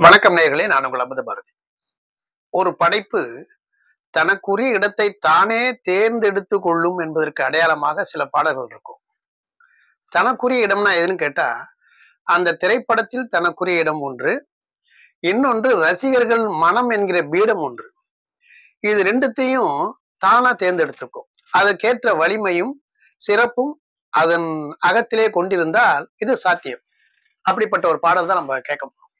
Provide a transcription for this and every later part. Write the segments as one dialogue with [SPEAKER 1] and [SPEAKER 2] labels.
[SPEAKER 1] வணக்கம் நேயர்களே நான் உங்கள் அமுத பாரதி ஒரு படைப்பு தனக்குரிய இடத்தை தானே தேர்ந்தெடுத்து கொள்ளும் என்பதற்கு அடையாளமாக சில பாடல்கள் இருக்கும் தனக்குரிய இடம்னா எதுன்னு கேட்டா அந்த திரைப்படத்தில் தனக்குரிய இடம் ஒன்று இன்னொன்று ரசிகர்கள் மனம் என்கிற பீடம் ஒன்று இது ரெண்டுத்தையும் தானா தேர்ந்தெடுத்துக்கும் அதற்கேற்ற வலிமையும் சிறப்பும் அதன் அகத்திலே கொண்டிருந்தால் இது சாத்தியம் அப்படிப்பட்ட ஒரு பாடல் தான் நம்ம கேட்க போறோம்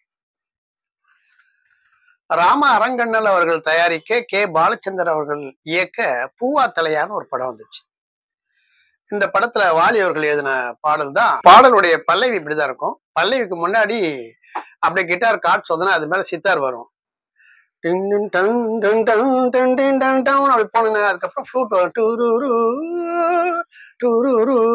[SPEAKER 1] ராம அரங்கண்ணல் அவர்கள் தயாரிக்க கே பாலச்சந்தர் அவர்கள் இயக்க பூவா தலையான்னு ஒரு படம் வந்துச்சு இந்த படத்துல வாலி அவர்கள் எழுதின பாடல் தான் பாடலுடைய பல்லவி இப்படிதான் இருக்கும் பல்லவிக்கு முன்னாடி அப்படியே கிட்டார் காட் சொன்னா அது மேல சித்தார் வரும் டின் டின் டன் டன் டன் டன் டின் டன் டன் அப்படி போனீங்க அதுக்கப்புறம் ஃப்ளூட் வரும் டூருரு டூருரு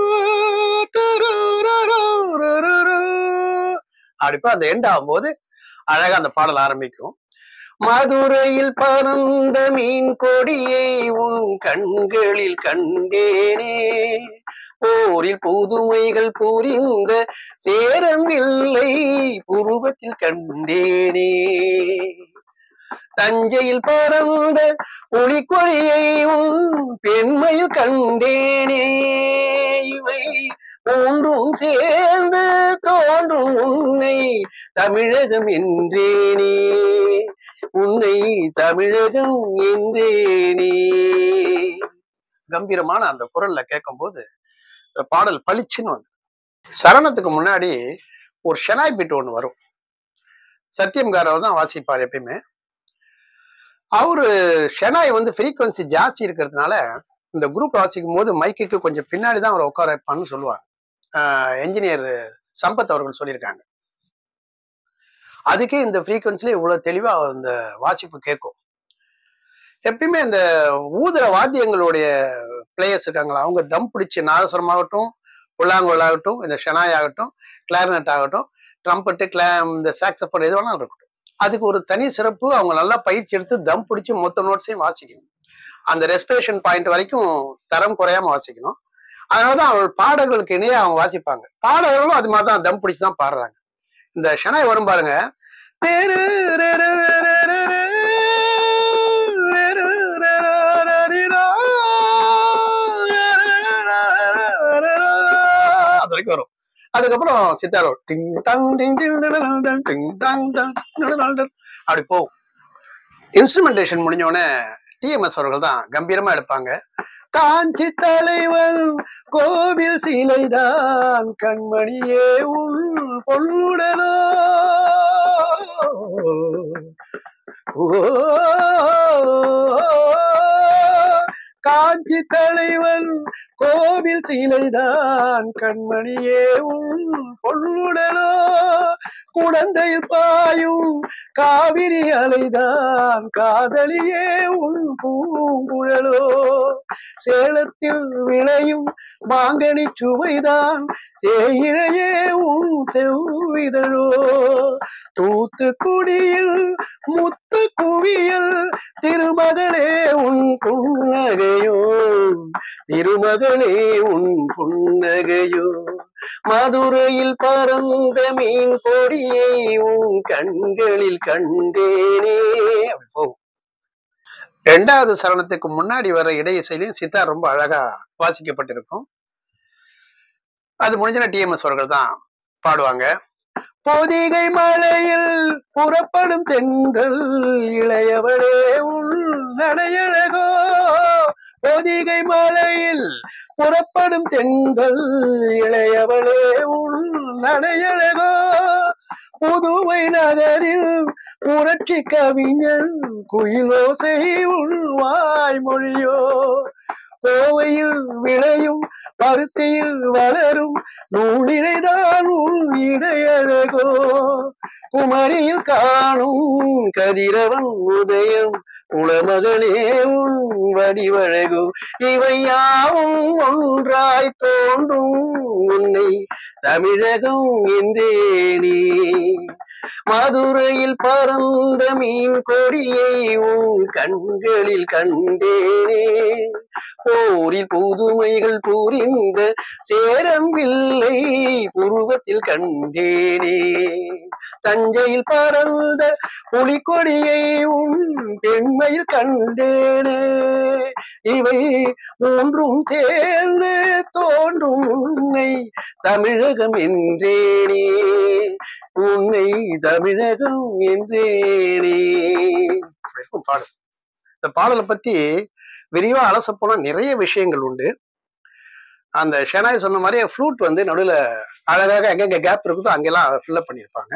[SPEAKER 1] டூருருருருருரு. அப்படி போய் அந்த எண்ட் ஆகும்போது அழகா அந்த பாடல் ஆரம்பிக்கும் மதுரையில் பறந்த மீன் கொடியை உன் கண்களில் கண்டேனே போரில் புதுமைகள் புரிந்த சேரம் இல்லை புருவத்தில் கண்டேனே தஞ்சையில் பறந்த ஒளிக்கொழியை உன் பெண்மையில் கண்டேனே இவை மூன்றும் சேர்ந்து தோன்றும் உன்னை தமிழகம் என்றேனே உன்னை தமிழகம் என்றேனே கம்பீரமான அந்த குரல்ல கேட்கும்போது இந்த பாடல் பளிச்சுன்னு வந்து சரணத்துக்கு முன்னாடி ஒரு ஷெனாய் பீட் ஒன்று வரும் சத்தியம்காரவர் தான் வாசிப்பார் எப்பயுமே அவரு ஷெனாய் வந்து ஃப்ரீக்வன்சி ஜாஸ்தி இருக்கிறதுனால இந்த குரூப் வாசிக்கும் போது மைக்குக்கு கொஞ்சம் பின்னாடி தான் அவர் உட்கார வைப்பான்னு சொல்லுவாங்க என்ஜினியர் சம்பத் அவர்கள் சொல்லியிருக்காங்க அதுக்கே இந்த ஃப்ரீக்வன்சில இவ்வளவு தெளிவா இந்த வாசிப்பு கேட்கும் எப்பயுமே இந்த ஊதுற வாத்தியங்களுடைய பிளேயர்ஸ் இருக்காங்களா அவங்க தம் பிடிச்சி நாதஸ்வரமாகட்டும் புல்லாங்குழல் ஆகட்டும் இந்த ஷெனாய் ஆகட்டும் கிளாரினட் ஆகட்டும் ட்ரம்பட்டு கிளா இந்த சாக்ஸபோன் எது வேணாலும் இருக்கட்டும் அதுக்கு ஒரு தனி சிறப்பு அவங்க நல்லா பயிற்சி எடுத்து தம் பிடிச்சி மொத்த நோட்ஸையும் வாசிக்கணும் அந்த ரெஸ்பிரேஷன் பாயிண்ட் வரைக்கும் தரம் குறையாம வாசிக்கணும் அதனாலதான் அவள் பாடல்களுக்கு இணையே அவங்க வாசிப்பாங்க பாடல்களும் அது மாதிரி தான் தம் பிடிச்சி தான் பாடுறாங்க இந்த ஷனாய் வரும் பாருங்க அது வரைக்கும் வரும் அதுக்கப்புறம் சித்தாரோ டிங் டங் டிங் டிங் டங் டங் டிங் டங் டங் டங் டங் அப்படி போகும் இன்ஸ்ட்ருமெண்டேஷன் முடிஞ்ச உடனே டிஎம்எஸ் அவர்கள் தான் கம்பீரமா எடுப்பாங்க காஞ்சி தலைவன் கோவில் சிலைதான் கண்மணியே உள் பொல்லுடனோ காஞ்சி தலைவன் கோவில் சிலைதான் கண்மணியே உள் பொல்லுடனோ குழந்தையில் பாயும் காவிரி அலைதான் காதலியே உன் பூங்குழலோ சேலத்தில் விளையும் மாங்கனி சுவைதான் சேயிழையே உன் செவ்விதழோ தூத்துக்குடியில் முத்து குவியல் திருமகளே உன் புன்னகையோ திருமகளே உன் புன்னகையோ மதுரையில் பறந்த மீன் கொடியை உன் கண்களில் கண்டேனே அப்படி போகும் ரெண்டாவது சரணத்துக்கு முன்னாடி வர இடையிசையிலையும் சித்தார் ரொம்ப அழகா வாசிக்கப்பட்டிருக்கும் அது முடிஞ்சன டிஎம்எஸ் அவர்கள் தான் பாடுவாங்க பொதிகை மலையில் புறப்படும் தென்றல் இளையவளே உள் நடையழகோ பொதிகை மலையில் புறப்படும் தென்றல் இளையவளே உள் நடையழகோ புதுவை நகரில் புரட்சி கவிஞன் குயிலோசை உள் வாய்மொழியோ கோவையில் விளையும் பருத்தியில் வளரும் நூலிழைதான் உன் இடையழகோ குமரியில் காணும் கதிரவன் உதயம் குளமகளே உன் வடிவழகு இவை யாவும் ஒன்றாய் தோன்றும் உன்னை தமிழகம் என்றேனே மதுரையில் பறந்த மீன் கொடியை உன் கண்களில் கண்டேனே போரில் புதுமைகள் புரிந்த சேரம் பிள்ளை உருவத்தில் கண்டேனே தஞ்சையில் பறந்த புலிக்கொடியை உன் பெண்மையில் கண்டேனே இவை மூன்றும் சேர்ந்து தோன்றும் உன்னை தமிழகம் என்றேனே உன்னை தமிழகம் என்றேனே இருக்கும் பாடல் இந்த பாடலை பத்தி விரிவா அலச போனா நிறைய விஷயங்கள் உண்டு அந்த ஷெனாய் சொன்ன மாதிரி ஃப்ளூட் வந்து நடுவில் அழகாக எங்கெங்க கேப் இருக்குதோ அங்கெல்லாம் ஃபில்லப் பண்ணியிருப்பாங்க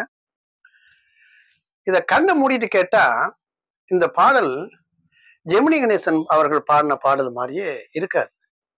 [SPEAKER 1] இதை கண்ணை மூடிட்டு கேட்டா இந்த பாடல் ஜெமினி கணேசன் அவர்கள் பாடின பாடல் மாதிரியே இருக்காது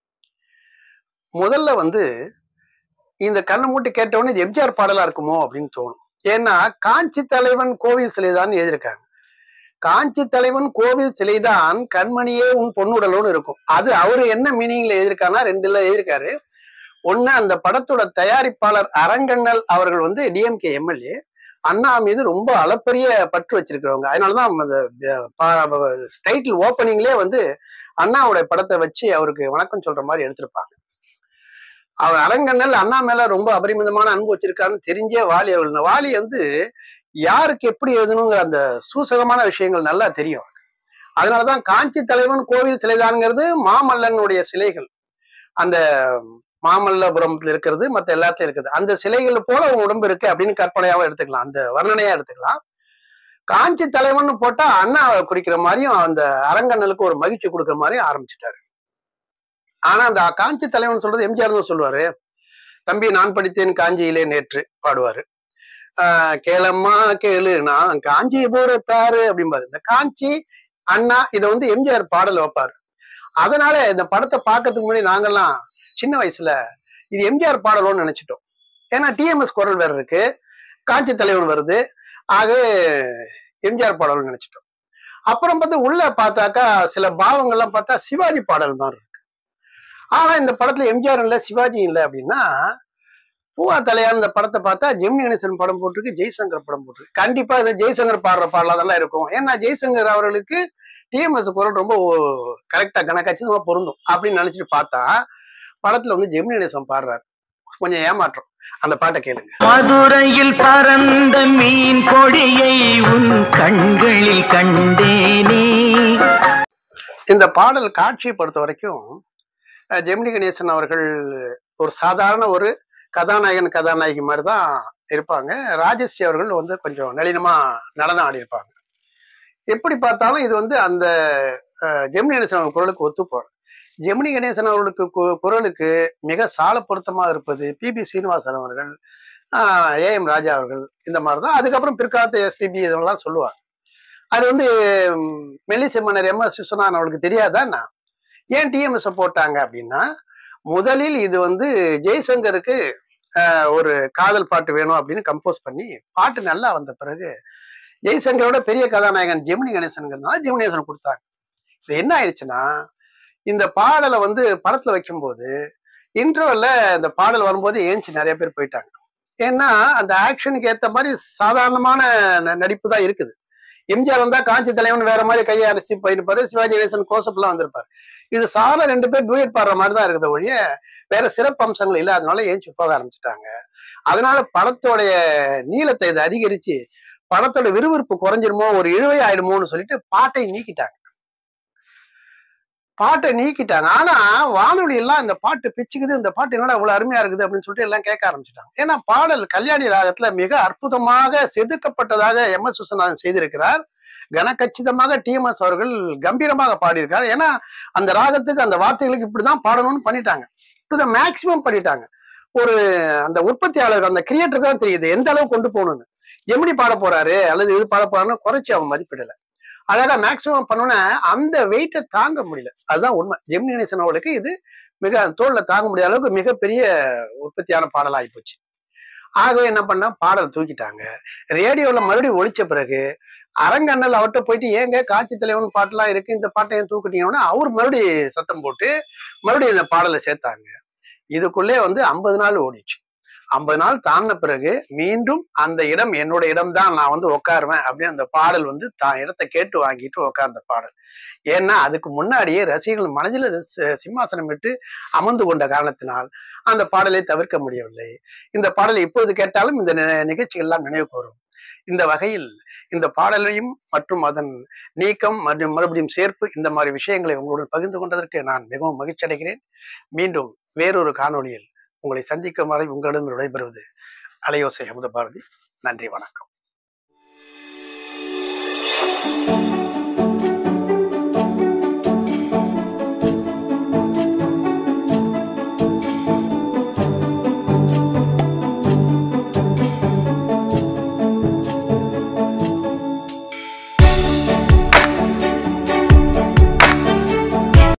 [SPEAKER 1] முதல்ல வந்து இந்த கண்ணை மூட்டி கேட்டவுடனே இது எம்ஜிஆர் பாடலா இருக்குமோ அப்படின்னு தோணும் ஏன்னா காஞ்சி தலைவன் கோவில் சிலைதான் எழுதியிருக்காங்க காஞ்சி தலைவன் கோவில் சிலைதான் கண்மணியே உன் பொன்னுடலோன்னு இருக்கும் அது அவரு என்ன மீனிங்ல எழுதியிருக்காருன்னா ரெண்டுல எழுதியிருக்காரு ஒண்ணு அந்த படத்தோட தயாரிப்பாளர் அரங்கண்ணல் அவர்கள் வந்து டிஎம்கே எம்எல்ஏ அண்ணா மீது ரொம்ப அளப்பரிய பற்று வச்சிருக்கிறவங்க அதனாலதான் அந்த டைட்டில் ஓப்பனிங்லேயே வந்து அண்ணாவுடைய படத்தை வச்சு அவருக்கு வணக்கம் சொல்ற மாதிரி எடுத்திருப்பாங்க அவர் அரங்கண்ணல் அண்ணா மேல ரொம்ப அபரிமிதமான அன்பு வச்சிருக்காருன்னு தெரிஞ்சே வாலி அவர்கள் வாலி வந்து யாருக்கு எப்படி எழுதணுங்கிற அந்த சூசகமான விஷயங்கள் நல்லா தெரியும் அதனாலதான் காஞ்சி தலைவன் கோவில் சிலைதான்ங்கிறது மாமல்லனுடைய சிலைகள் அந்த மாமல்லபுரம்ல இருக்கிறது மற்ற எல்லாத்துலயும் இருக்குது அந்த சிலைகள் போல உன் உடம்பு இருக்கு அப்படின்னு கற்பனையாவும் எடுத்துக்கலாம் அந்த வர்ணனையா எடுத்துக்கலாம் காஞ்சி தலைவன் போட்டா அண்ணாவை குறிக்கிற மாதிரியும் அந்த அரங்கண்ணலுக்கு ஒரு மகிழ்ச்சி கொடுக்குற மாதிரியும் ஆரம்பிச்சிட்டாரு ஆனா அந்த காஞ்சி தலைவன் சொல்றது எம்ஜிஆர் தான் சொல்லுவாரு தம்பி நான் படித்தேன் காஞ்சியிலே நேற்று பாடுவாரு ஆஹ் கேளம்மா கேளு நான் காஞ்சிபுரத்தாரு அப்படிம்பாரு இந்த காஞ்சி அண்ணா இதை வந்து எம்ஜிஆர் பாடல் வைப்பாரு அதனால இந்த படத்தை பார்க்கறதுக்கு முன்னாடி நாங்கெல்லாம் சின்ன வயசுல இது எம்ஜிஆர் பாடலோன்னு நினைச்சிட்டோம் ஏன்னா டிஎம்எஸ் குரல் வேற இருக்கு காஞ்சி தலைவன் வருது ஆகவே எம்ஜிஆர் பாடல்னு நினைச்சிட்டோம் அப்புறம் பார்த்து உள்ள பார்த்தாக்கா சில பாவங்கள்லாம் பார்த்தா சிவாஜி பாடல் மாதிரி இருக்கு ஆனா இந்த படத்துல எம்ஜிஆர் இல்ல சிவாஜி இல்லை அப்படின்னா பூவா தலையார் இந்த படத்தை பார்த்தா ஜெமினி கணேசன் படம் போட்டிருக்கு ஜெய்சங்கர் படம் போட்டிருக்கு கண்டிப்பா இது ஜெய்சங்கர் பாடுற பாடலாம் இருக்கும் ஏன்னா ஜெய்சங்கர் அவர்களுக்கு டிஎம்எஸ் குரல் ரொம்ப கரெக்டா கணக்காட்சியமா பொருந்தும் அப்படின்னு நினைச்சிட்டு பார்த்தா படத்துல வந்து ஜெமினி கணேசன் பாடுறாரு கொஞ்சம் ஏமாற்றம் அந்த பாட்டை கேளுங்க
[SPEAKER 2] மதுரையில் பறந்த மீன் கொடியை உன் கண்களில் கண்டேனே
[SPEAKER 1] இந்த பாடல் காட்சியை பொறுத்த வரைக்கும் அஹ், ஜெமினி கணேசன் அவர்கள் ஒரு சாதாரண ஒரு கதாநாயகன் கதாநாயகி மாதிரி தான் இருப்பாங்க ராஜஸ்ரீ அவர்கள் வந்து கொஞ்சம் நளினமா நடனம் ஆடியிருப்பாங்க எப்படி பார்த்தாலும் இது வந்து அந்த அஹ், ஜெமினி கணேசன் அவர்கள் குரலுக்கு ஒத்து போடும் ஜெமினி கணேசன் அவர்களுக்கு கு- குரலுக்கு மிக சால பொருத்தமா இருப்பது பிபி சீனிவாசன் அவர்கள் ஏ எம் ராஜா அவர்கள் இந்த மாதிரி தான் அதுக்கப்புறம் பிற்காலத்து எஸ்பிபி இதெல்லாம் சொல்லுவாங்க அது வந்து ம், மெல்லிசை மன்னர் எம் எஸ் விஸ்வநாதன் அவர்களுக்கு தெரியாதான்னா ஏன் டிஎம்எஸ் போட்டாங்க அப்படின்னா முதலில் இது வந்து ஜெய்சங்கருக்கு ஆஹ், ஒரு காதல் பாட்டு வேணும் அப்படின்னு கம்போஸ் பண்ணி பாட்டு நல்லா வந்த பிறகு ஜெய்சங்கரோட பெரிய கதாநாயகன் ஜெமினி கணேசன்கிறதுனால ஜெமினி கணேசன் கொடுத்தாங்க இது என்ன ஆயிடுச்சுன்னா இந்த பாடலை வந்து படத்துல வைக்கும்போது இன்டர்வல்ல இந்த பாடல் வரும்போது ஏஞ்சி நிறைய பேர் போயிட்டாங்க ஏன்னா அந்த ஆக்ஷனுக்கு ஏத்த மாதிரி சாதாரணமான ந- நடிப்பு தான் இருக்குது எம்ஜிஆர் வந்தா காஞ்சி தலைவன் வேற மாதிரி கையை அரைச்சி போயிருப்பாரு சிவாஜி கணேசன் கோசப்லாம் வந்திருப்பாரு இது சாதாரண ரெண்டு பேர் டூயட் பாடுற மாதிரி தான் இருக்குது ஒழிய வேற சிறப்பு அம்சங்கள் இல்லாதனால ஏஞ்சி போக ஆரம்பிச்சிட்டாங்க அதனால படத்தோடைய நீளத்தை இதை அதிகரிச்சு படத்தோட விறுவிறுப்பு குறைஞ்சிருமோ ஒரு இழுவை ஆயிடுமோன்னு சொல்லிட்டு பாட்டை நீக்கிட்டாங்க பாட்டை நீக்கிட்டாங்க ஆனா வானொலி எல்லாம் இந்த பாட்டு பிச்சுக்குது இந்த பாட்டு என்னடா இவ்வளவு அருமையா இருக்குது அப்படின்னு சொல்லிட்டு எல்லாம் கேட்க ஆரம்பிச்சிட்டாங்க ஏன்னா பாடல் கல்யாணி ராகத்துல மிக அற்புதமாக செதுக்கப்பட்டதாக எம் எஸ் விஸ்வநாதன் செய்திருக்கிறார் கனகச்சிதமாக டிஎம்எஸ் அவர்கள் கம்பீரமாக பாடியிருக்கார் ஏன்னா அந்த ராகத்துக்கு அந்த வார்த்தைகளுக்கு இப்படிதான் பாடணும்னு பண்ணிட்டாங்க டு த மேக்சிமம் பண்ணிட்டாங்க ஒரு அந்த உற்பத்தியாளர் அந்த கிரியேட்டருக்கு தான் தெரியுது எந்த அளவு கொண்டு போகணும்னு எப்படி பாட போறாரு அல்லது இது பாட போறாருன்னு குறைச்சி அவன் மதிப்பிடல அழகா மேக்சிமம் பண்ணோன்னா அந்த வெயிட்டை தாங்க முடியல அதுதான் உண்மை ஜெமினி கணேசன் அவர்களுக்கு இது மிக தோல்ல தாங்க முடியாத அளவுக்கு மிகப்பெரிய உற்பத்தியான பாடல் ஆகிப்போச்சு ஆகவே என்ன பண்ணா பாடல் தூக்கிட்டாங்க ரேடியோல மறுபடியும் ஒழிச்ச பிறகு அரங்கண்ணல் அவர்கிட்ட போயிட்டு ஏங்க காட்சி தலைவன் பாட்டுலாம் இருக்கு இந்த பாட்டை ஏன் தூக்கிட்டீங்கன்னா அவர் மறுபடியும் சத்தம் போட்டு மறுபடியும் இந்த பாடலை சேர்த்தாங்க இதுக்குள்ளே வந்து ஐம்பது நாள் ஓடிச்சு ஐம்பது நாள் தாண்டின பிறகு மீண்டும் அந்த இடம் என்னோட இடம் தான் நான் வந்து உட்காருவேன் அப்படின்னு அந்த பாடல் வந்து தான் இடத்தை கேட்டு வாங்கிட்டு உட்கார்ந்த பாடல் ஏன்னா அதுக்கு முன்னாடியே ரசிகர்கள் மனதில் அது சி- சிம்மாசனம் விட்டு அமர்ந்து கொண்ட காரணத்தினால் அந்த பாடலை தவிர்க்க முடியவில்லை இந்த பாடலை இப்போது கேட்டாலும் இந்த நி- நிகழ்ச்சிகள் எல்லாம் நினைவுக்கு வரும் இந்த வகையில் இந்த பாடலையும் மற்றும் அதன் நீக்கம் மற்றும் மறுபடியும் சேர்ப்பு இந்த மாதிரி விஷயங்களை உங்களுடன் பகிர்ந்து கொண்டதற்கு நான் மிகவும் மகிழ்ச்சி அடைகிறேன் மீண்டும் வேறொரு காணொளியில் உங்களை சந்திக்கும் வரை உங்களிடம் விடைபெறுவது அலையோசை அமுத பாரதி நன்றி வணக்கம்